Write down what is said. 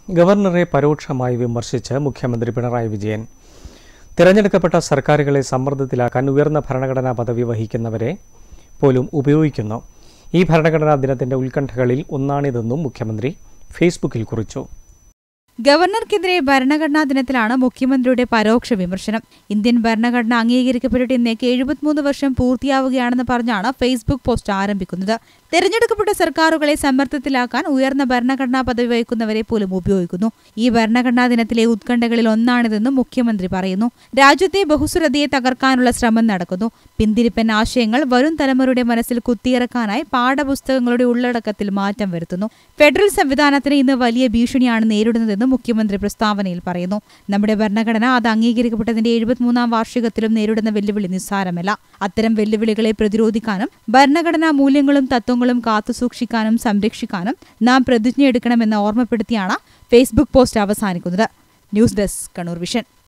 ഗവർണറെ പരോക്ഷമായി വിമർശിച്ച് മുഖ്യമന്ത്രി പിണറായി വിജയൻ തിരഞ്ഞെടുക്കപ്പെട്ട സർക്കാരുകളെ സമ്മർദ്ദത്തിലാക്കാൻ ഉയർന്ന ഭരണഘടനാ പദവി വഹിക്കുന്നവരെ പോലും ഉപയോഗിക്കുന്നു ഈ ഭരണഘടനാ ദിനത്തിന്റെ ഉത്കണ്ഠകളിൽ ഒന്നാണിതെന്നും മുഖ്യമന്ത്രി ഫേസ്ബുക്കിൽ കുറിച്ചു ഗവർണർക്കെതിരെ ഭരണഘടനാ ദിനത്തിലാണ് മുഖ്യമന്ത്രിയുടെ പരോക്ഷ വിമർശനം ഇന്ത്യൻ ഭരണഘടന അംഗീകരിക്കപ്പെട്ടിട്ട് ഇന്നേക്ക് എഴുപത്തിമൂന്ന് വർഷം പൂർത്തിയാവുകയാണെന്ന് പറഞ്ഞാണ് ഫേസ്ബുക്ക് പോസ്റ്റ് ആരംഭിക്കുന്നത് തെരഞ്ഞെടുക്കപ്പെട്ട സർക്കാരുകളെ സമ്മർദ്ദത്തിലാക്കാൻ ഉയർന്ന ഭരണഘടനാ പദവി വഹിക്കുന്നവരെ പോലും ഉപയോഗിക്കുന്നു ഈ ഭരണഘടനാ ദിനത്തിലെ ഉത്കണ്ഠകളിൽ ഒന്നാണിതെന്നും മുഖ്യമന്ത്രി പറയുന്നു രാജ്യത്തെ ബഹുസ്വരതയെ തകർക്കാനുള്ള ശ്രമം നടക്കുന്നു പിന്തിരിപ്പൻ ആശയങ്ങൾ വരും തലമുറയുടെ മനസ്സിൽ കുത്തിയിറക്കാനായി പാഠപുസ്തകങ്ങളുടെ ഉള്ളടക്കത്തിൽ മാറ്റം വരുത്തുന്നു ഫെഡറൽ സംവിധാനത്തിന് ഇന്ന് വലിയ ഭീഷണിയാണ് നേരിടുന്നതെന്നും മുഖ്യമന്ത്രി പ്രസ്താവനയിൽ പറയുന്നു നമ്മുടെ ഭരണഘടന അത് അംഗീകരിക്കപ്പെട്ടതിന്റെ എഴുപത്തിമൂന്നാം വാർഷികത്തിലും നേരിടുന്ന വെല്ലുവിളി നിസ്സാരമല്ല അത്തരം വെല്ലുവിളികളെ പ്രതിരോധിക്കാനും ഭരണഘടനാ മൂല്യങ്ങളും തത്വങ്ങളും കാത്തുസൂക്ഷിക്കാനും സംരക്ഷിക്കാനും നാം പ്രതിജ്ഞയെടുക്കണമെന്ന് ഓർമ്മപ്പെടുത്തിയാണ് ഫേസ്ബുക്ക് പോസ്റ്റ് അവസാനിക്കുന്നത് ന്യൂസ് ഡെസ്ക് കണ്ണൂർ വിഷൻ